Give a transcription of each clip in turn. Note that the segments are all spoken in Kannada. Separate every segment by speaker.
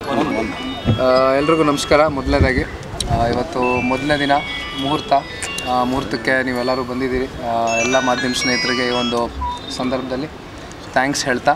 Speaker 1: ಎಲ್ರಿಗೂ ನಮಸ್ಕಾರ ಮೊದಲನೇದಾಗಿ ಆ, ಇವತ್ತು ಮೊದಲನೇ ದಿನ ಮುಹೂರ್ತ ಆ, ಮುಹೂರ್ತಕ್ಕೆ ನೀವೆಲ್ಲರೂ ಬಂದಿದ್ದೀರಿ ಆ, ಎಲ್ಲ ಮಾಧ್ಯಮ ಸ್ನೇಹಿತರಿಗೆ ಈ ಒಂದು ಸಂದರ್ಭದಲ್ಲಿ ಥ್ಯಾಂಕ್ಸ್ ಹೇಳ್ತಾ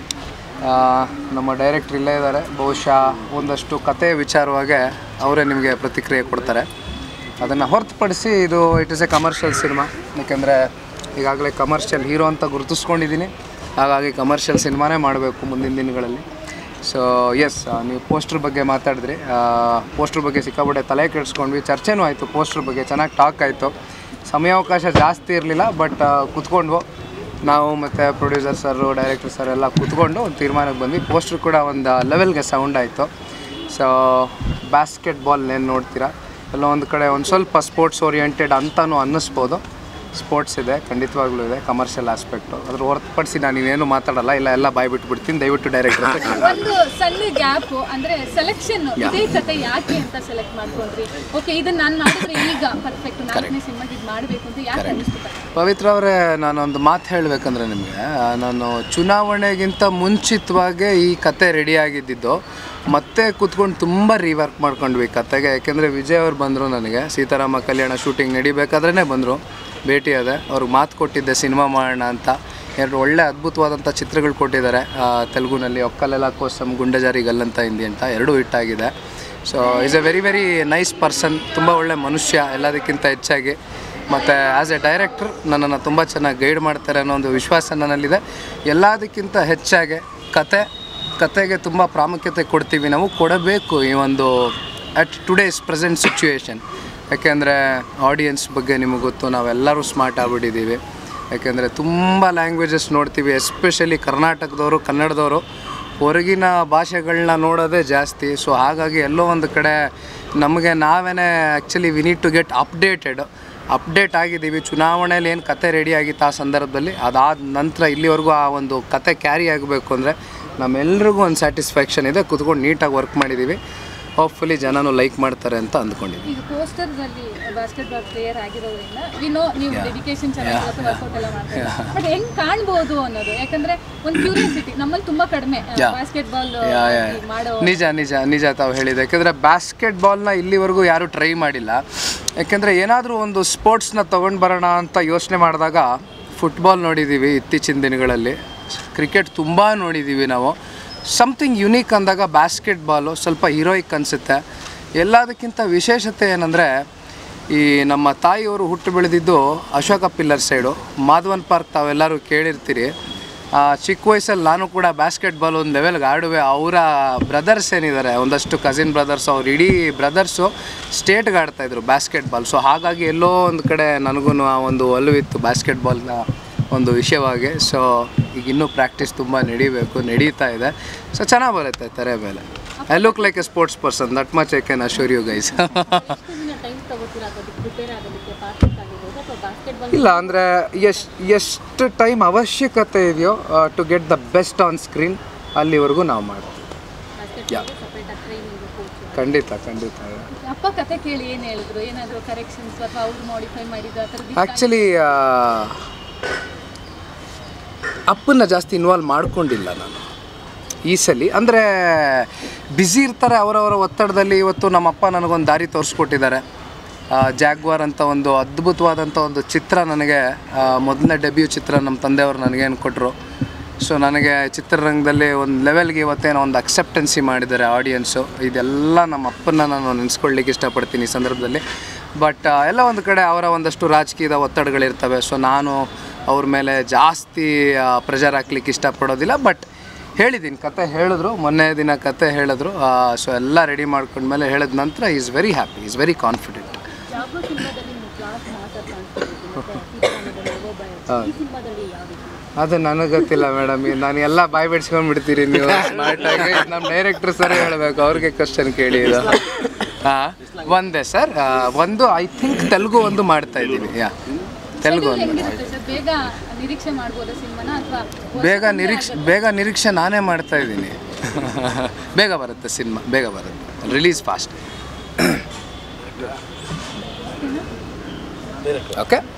Speaker 1: ಆ, ನಮ್ಮ ಡೈರೆಕ್ಟ್ರ್ ಇಲ್ಲೇ ಇದ್ದಾರೆ ಬಹುಶಃ ಒಂದಷ್ಟು ಕತೆ ವಿಚಾರವಾಗಿ ಅವರೇ ನಿಮಗೆ ಪ್ರತಿಕ್ರಿಯೆ ಕೊಡ್ತಾರೆ ಅದನ್ನು ಹೊರತುಪಡಿಸಿ ಇದು it is a commercial cinema ಯಾಕೆಂದರೆ ಈಗಾಗಲೇ ಕಮರ್ಷಿಯಲ್ ಹೀರೋ ಅಂತ ಗುರುತಿಸ್ಕೊಂಡಿದ್ದೀನಿ ಹಾಗಾಗಿ ಕಮರ್ಷಿಯಲ್ ಸಿನಿಮಾನೇ ಮಾಡಬೇಕು ಮುಂದಿನ ದಿನಗಳಲ್ಲಿ ಸೊ ಎಸ್ ನೀವು ಪೋಸ್ಟ್ರ್ ಬಗ್ಗೆ ಮಾತಾಡಿದ್ರಿ ಪೋಸ್ಟ್ರ್ ಬಗ್ಗೆ ಸಿಕ್ಕಾಪಟ್ಟೆ ತಲೆ ಕೆಡಿಸ್ಕೊಂಡ್ವಿ ಚರ್ಚೆನೂ ಆಯಿತು ಪೋಸ್ಟ್ರ್ ಬಗ್ಗೆ ಚೆನ್ನಾಗಿ ಟಾಕ್ ಆಯಿತು ಸಮಯಾವಕಾಶ ಜಾಸ್ತಿ ಇರಲಿಲ್ಲ ಬಟ್ ಕುತ್ಕೊಂಡ್ವು ನಾವು ಮತ್ತು ಪ್ರೊಡ್ಯೂಸರ್ ಸರು ಡೈರೆಕ್ಟರ್ ಸರ್ ಎಲ್ಲ ಕುತ್ಕೊಂಡು ಒಂದು ತೀರ್ಮಾನಕ್ಕೆ ಬಂದ್ವಿ ಪೋಸ್ಟ್ರ್ ಕೂಡ ಒಂದು ಲೆವೆಲ್ಗೆ ಸೌಂಡ್ ಆಯಿತು ಸೊ ಬಾಸ್ಕೆಟ್ ಬಾಲ್ ಏನು ನೋಡ್ತೀರಾ ಎಲ್ಲ ಒಂದು ಕಡೆ ಒಂದು ಸ್ವಲ್ಪ ಸ್ಪೋರ್ಟ್ಸ್ ಓರಿಯೆಂಟೆಡ್ ಅಂತಲೂ ಅನ್ನಿಸ್ಬೋದು ಸ್ಪೋರ್ಟ್ಸ್ ಇದೆ ಖಂಡಿತವಾಗ್ಲೂ ಇದೆ ಕಮರ್ಷಿಯಲ್ ಆಸ್ಪೆಕ್ಟು ಅದ್ರ ಹೊರತುಪಡಿಸಿ ನಾನು ಇನ್ನೇನು ಮಾತಾಡಲ್ಲ ಇಲ್ಲ ಎಲ್ಲ ಬಾಯ್ ಬಿಟ್ಬಿಡ್ತೀನಿ ದಯವಿಟ್ಟು ಡೈರೆಕ್ಟರ್
Speaker 2: ಒಂದು ಸಣ್ಣ ಗ್ಯಾಪ್ ಅಂದ್ರೆ ಸೆಲೆಕ್ಷನ್ ಇದೇ ಕತೆ ಯಾಕೆ ಅಂತ ಸೆಲೆಕ್ಟ್ ಮಾಡ್ಕೊಂಡ್ರಿ ಓಕೆ ಇದನ್ನ ನಾನು ಮಾಡಿದ್ರೆ ಈಗ ಪರ್ಫೆಕ್ಟ್ ನಾಲ್ಕನೇ ಸಿನಿಮಾಗೆ ಇದು ಮಾಡಬೇಕು ಅಂತ ಯಾಕೆ ಅನಿಸ್ತು
Speaker 1: ಪವಿತ್ರ ಅವರೇ ನಾನೊಂದು ಮಾತು ಹೇಳಬೇಕಂದ್ರೆ ನಿಮಗೆ ನಾನು ಚುನಾವಣೆಗಿಂತ ಮುಂಚಿತವಾಗೇ ಈ ಕತೆ ರೆಡಿ ಆಗಿದ್ದಿದ್ದು ಮತ್ತೆ ಕೂತ್ಕೊಂಡು ತುಂಬ ರೀವರ್ಕ್ ಮಾಡ್ಕೊಂಡ್ವಿ ಕತೆಗೆ ಯಾಕೆಂದರೆ ವಿಜಯ್ ಅವ್ರು ಬಂದರು ನನಗೆ ಸೀತಾರಾಮ ಕಲ್ಯಾಣ ಶೂಟಿಂಗ್ ನಡಿಬೇಕಾದ್ರೇ ಬಂದರು ಭೇಟಿ ಅದೆ ಅವ್ರಿಗೆ ಮಾತು ಕೊಟ್ಟಿದ್ದೆ ಸಿನಿಮಾ ಮಾಡೋಣ ಅಂತ ಎರಡು ಒಳ್ಳೆ ಅದ್ಭುತವಾದಂಥ ಚಿತ್ರಗಳು ಕೊಟ್ಟಿದ್ದಾರೆ ಆ, ತೆಲುಗುನಲ್ಲಿ ಒಕ್ಕಲೆಲ್ಲ ಕೋಸಮ್ ಗುಂಡಜಾರಿ ಗಲ್ಲಂತ ಹಿಂದಿ ಅಂತ ಎರಡೂ ಹಿಟ್ಟಾಗಿದೆ so is a very very nice person ತುಂಬ ಒಳ್ಳೆ ಮನುಷ್ಯ ಎಲ್ಲದಕ್ಕಿಂತ ಹೆಚ್ಚಾಗಿ ಮತ್ತು ಆ್ಯಸ್ ಎ ಡೈರೆಕ್ಟ್ರ್ ನನ್ನನ್ನು ತುಂಬ ಚೆನ್ನಾಗಿ ಗೈಡ್ ಮಾಡ್ತಾರೆ ಅನ್ನೋ ಒಂದು ವಿಶ್ವಾಸ ನನ್ನಲ್ಲಿದೆ ಎಲ್ಲದಕ್ಕಿಂತ ಹೆಚ್ಚಾಗಿ ಕತೆ ಕತೆಗೆ ತುಂಬ ಪ್ರಾಮುಖ್ಯತೆ ಕೊಡ್ತೀವಿ ನಾವು ಕೊಡಬೇಕು ಈ ಒಂದು ಅಟ್ ಟುಡೇಸ್ ಪ್ರೆಸೆಂಟ್ ಸಿಚುವೇಶನ್ ಯಾಕೆಂದರೆ ಆಡಿಯನ್ಸ್ ಬಗ್ಗೆ ನಿಮಗೆ ಗೊತ್ತು ನಾವೆಲ್ಲರೂ ಸ್ಮಾರ್ಟ್ ಆಗ್ಬಿಟ್ಟಿದ್ದೀವಿ ಯಾಕೆಂದರೆ ತುಂಬ ಲ್ಯಾಂಗ್ವೇಜಸ್ ನೋಡ್ತೀವಿ ಎಸ್ಪೆಷಲಿ ಕರ್ನಾಟಕದವರು ಕನ್ನಡದವರು ಹೊರಗಿನ ಭಾಷೆಗಳನ್ನ ನೋಡೋದೇ ಜಾಸ್ತಿ ಸೊ ಹಾಗಾಗಿ ಎಲ್ಲೋ ಒಂದು ಕಡೆ ನಮಗೆ ನಾವೇ actually we need to get updated update ಆಗಿದ್ದೀವಿ ಚುನಾವಣೆಯಲ್ಲಿ ಏನು ಕತೆ ರೆಡಿ ಆಗಿತ್ತು ಆ ಸಂದರ್ಭದಲ್ಲಿ ಅದಾದ ನಂತರ ಇಲ್ಲಿವರೆಗೂ ಆ ಒಂದು ಕತೆ ಕ್ಯಾರಿ ಆಗಬೇಕು ಅಂದರೆ ನಮ್ಮೆಲ್ರಿಗೂ ಒಂದು ಸ್ಯಾಟಿಸ್ಫ್ಯಾಕ್ಷನ್ ಇದೆ ಕುತ್ಕೊಂಡು ನೀಟಾಗಿ ವರ್ಕ್ ಮಾಡಿದ್ದೀವಿ ಹೋಪ್ಫುಲಿ ಜನನೂ ಲೈಕ್ ಮಾಡ್ತಾರೆ ಅಂತ ಅಂದ್ಕೊಂಡಿದ್ದೀವಿ
Speaker 2: ಈಗ ಪೋಸ್ಟರ್ ಅಲ್ಲಿ ಬಾಸ್ಕೆಟ್ ಬಾಲ್ ಪ್ಲೇಯರ್ ಆಗಿರೋದ್ರಿಂದ ವಿ ನೋ ನೀವು ಡೆಡಿಕೇಶನ್ ಚೆನ್ನಾಗಿರುತ್ತೆ ವರ್ಕೌಟ್ ಎಲ್ಲ ಮಾಡ್ತಾರೆ ಬಟ್ ಹೆಂಗ್ ಕಾಣ್ಬೋದು ಅನ್ನೋದು ಯಾಕಂದ್ರೆ ಒಂದು ಕ್ಯೂರಿಯಾಸಿಟಿ ನಮ್ಮಲ್ಲಿ ತುಂಬಾ ಕಡಿಮೆ ಬಾಸ್ಕೆಟ್ ಬಾಲ್ ಮಾಡೋ
Speaker 1: ನಿಜ ನಿಜ ನಿಜ ತಾವು ಹೇಳಿದೆ ಯಾಕೆಂದರೆ ಬಾಸ್ಕೆಟ್ ಬಾಲ್ನ ಇಲ್ಲಿವರೆಗೂ ಯಾರೂ ಟ್ರೈ ಮಾಡಿಲ್ಲ ಯಾಕೆಂದರೆ ಏನಾದರೂ ಒಂದು ಸ್ಪೋರ್ಟ್ಸ್ನ ತೊಗೊಂಡು ಬರೋಣ ಅಂತ ಯೋಚನೆ ಮಾಡಿದಾಗ ಫುಟ್ಬಾಲ್ ನೋಡಿದ್ದೀವಿ ಇತ್ತೀಚಿನ ದಿನಗಳಲ್ಲಿ ಕ್ರಿಕೆಟ್ ತುಂಬ ನೋಡಿದ್ದೀವಿ ನಾವು ಸಮಥಿಂಗ್ ಯುನೀಕ್ ಅಂದಾಗ ಬಾಸ್ಕೆಟ್ ಬಾಲು ಸ್ವಲ್ಪ ಹೀರೋಯಿಕ್ ಅನಿಸುತ್ತೆ ಎಲ್ಲದಕ್ಕಿಂತ ವಿಶೇಷತೆ ಏನಂದರೆ ಈ ನಮ್ಮ ತಾಯಿಯವರು ಹುಟ್ಟು ಬೆಳೆದಿದ್ದು Ashoka pillar side Madhavan park ತಾವೆಲ್ಲರೂ ಕೇಳಿರ್ತೀರಿ ಆ, ಚಿಕ್ಕ ವಯಸ್ಸಲ್ಲಿ ನಾನು ಕೂಡ ಬಾಸ್ಕೆಟ್ ಬಾಲ್ ಒಂದು ಲೆವೆಲ್ಗೆ ಆಡುವೆ ಅವರ ಬ್ರದರ್ಸ್ ಏನಿದ್ದಾರೆ ಒಂದಷ್ಟು ಕಸಿನ್ ಬ್ರದರ್ಸ್ ಅವ್ರು ಇಡೀ ಬ್ರದರ್ಸು ಸ್ಟೇಟ್ಗೆ ಆಡ್ತಾಯಿದ್ರು ಬಾಸ್ಕೆಟ್ ಬಾಲ್ ಸೊ ಹಾಗಾಗಿ ಎಲ್ಲೋ ಒಂದು ಕಡೆ ನನಗೂ ಆ ಒಂದು ಒಲವಿತ್ತು ಬಾಸ್ಕೆಟ್ ಬಾಲ್ನ ಒಂದು ವಿಷಯವಾಗಿ ಸೊ ಈಗ ಇನ್ನೂ ಪ್ರಾಕ್ಟೀಸ್ ತುಂಬ ನಡಿಬೇಕು ನಡೀತಾ ಇದೆ ಸೊ ಚೆನ್ನಾಗಿ ಬರುತ್ತೆ ತೆರೆ ಮೇಲೆ I look like a sports person that much I can assure you guys
Speaker 2: time ತಗೋತೀರಾ ಅದಕ್ಕೆ ಪ್ರಿಪೇರ್ ಆಗೋದಕ್ಕೆ ಬಾಸ್ಕೆಟ್ ಆಗಿರ್ಬೋದು ಅಥವಾ ಬಾಸ್ಕೆಟ್ ಬಾಲ್
Speaker 1: ಇಲ್ಲ ಅಂದರೆ ಎಷ್ಟು ಎಷ್ಟು ಟೈಮ್ ಅವಶ್ಯಕತೆ ಇದೆಯೋ to get the best on screen ಅಲ್ಲಿವರೆಗೂ ನಾವು ಮಾಡ್ತೀವಿ
Speaker 2: ಬಾಸ್ಕೆಟ್ ಸಪ್ರೇಟ್ ಆಗಿ ಟ್ರೈನಿಂಗ್ ಕೋಚ್
Speaker 1: ಖಂಡಿತ ಖಂಡಿತ
Speaker 2: ಅಪ್ಪ ಕತೆ ಕೇಳಿ ಏನು ಹೇಳಿದ್ರು ಏನಾದರೂ ಕರೆಕ್ಷನ್ಸ್ ಅಥವಾ ಅವ್ರು ಮಾಡಿಫೈ ಮಾಡಿದ್ದು ಆ ಥರದ್ದು
Speaker 1: ಆ್ಯಕ್ಚುಲಿ ಅಪ್ಪನ್ನ ಜಾಸ್ತಿ ಇನ್ವಾಲ್ವ್ ಮಾಡ್ಕೊಂಡಿಲ್ಲ ನಾನು ಈ ಸಲ ಅಂದರೆ ಬ್ಯುಸಿ ಇರ್ತಾರೆ ಅವರವರ ಒತ್ತಡದಲ್ಲಿ ಇವತ್ತು ನಮ್ಮಪ್ಪ ನನಗೊಂದು ದಾರಿ ತೋರಿಸ್ಕೊಟ್ಟಿದ್ದಾರೆ ಜಾಗ್ವಾರ್ ಅಂತ ಒಂದು ಅದ್ಭುತವಾದಂಥ ಒಂದು ಚಿತ್ರ ನನಗೆ ಆ, ಮೊದಲನೇ ಡೆಬ್ಯೂ ಚಿತ್ರ ನಮ್ಮ ತಂದೆಯವರು ನನಗೇನು ಕೊಟ್ಟರು ಸೊ ನನಗೆ ಚಿತ್ರರಂಗದಲ್ಲಿ ಒಂದು ಲೆವೆಲ್ಗೆ ಇವತ್ತೇನೋ ಒಂದು ಅಕ್ಸೆಪ್ಟೆನ್ಸಿ ಮಾಡಿದ್ದಾರೆ ಆಡಿಯನ್ಸು ಇದೆಲ್ಲ ನಮ್ಮ ಅಪ್ಪನ್ನ ನಾನು ನೆನೆಸ್ಕೊಳ್ಳಿಕ್ಕೆ ಇಷ್ಟಪಡ್ತೀನಿ ಈ ಸಂದರ್ಭದಲ್ಲಿ ಬಟ್ ಎಲ್ಲ ಒಂದು ಕಡೆ ಅವರ ಒಂದಷ್ಟು ರಾಜಕೀಯದ ಒತ್ತಡಗಳಿರ್ತವೆ ಸೊ ನಾನು ಅವ್ರ ಮೇಲೆ ಜಾಸ್ತಿ ಪ್ರೆಷರ್ ಹಾಕ್ಲಿಕ್ಕೆ ಇಷ್ಟಪಡೋದಿಲ್ಲ ಬಟ್ ಹೇಳಿದ್ದೀನಿ ಕತೆ ಹೇಳಿದ್ರು ಮೊನ್ನೆ ದಿನ ಕತೆ ಹೇಳಿದ್ರು ಸೊ ಎಲ್ಲ ರೆಡಿ ಮಾಡ್ಕೊಂಡ್ಮೇಲೆ ಹೇಳಿದ ನಂತರ is very happy is very confident
Speaker 2: job ಸಿನಿಮಾದಲ್ಲಿ ನೀವು ಕ್ಲಾಸ್ ಮಾತಾಡ್ ಕಾಣಿಸ್ಕೊಂಡಿದ್ದೀನಿ ಈ ಸಿನಿಮಾದಲ್ಲಿ ಯಾವ ರೀತಿ
Speaker 1: ಅದು ನನಗೆ ಗೊತ್ತಿಲ್ಲ ಮೇಡಮ್ ನಾನು ಎಲ್ಲ ಬಾಯ್ ಬಿಡ್ಸ್ಕೊಂಡ್ಬಿಡ್ತೀರಿ ನೀವು ಸ್ಮಾರ್ಟಾಗಿ ನಮ್ಮ ಡೈರೆಕ್ಟ್ರ್ ಸರ್ ಹೇಳಬೇಕು ಅವ್ರಿಗೆ ಕ್ವಶನ್ ಕೇಳಿ ಇದು ಹಾಂ ಒಂದೇ ಸರ್ ಒಂದು ಐ ಥಿಂಕ್ ತೆಲುಗು ಒಂದು ಮಾಡ್ತಾ ಇದ್ದೀವಿ ಯಾ ತೆಲುಗು ಒಂದು
Speaker 2: ಹೆಂಗಿರುತ್ತೆ ಸರ್ ಬೇಗ ನಿರೀಕ್ಷೆ ಮಾಡ್ಬೋದಾ ಸಿನಿಮಾನ ಅಥವಾ
Speaker 1: ಬೇಗ ನಿರೀಕ್ಷೆ ಬೇಗ ನಿರೀಕ್ಷೆ ನಾನೇ ಮಾಡ್ತಾ ಇದ್ದೀನಿ ಬೇಗ ಬರುತ್ತೆ ಸಿನಿಮಾ ಬೇಗ ಬರುತ್ತೆ ರಿಲೀಸ್ ಫಾಸ್ಟ್ ಓಕೆ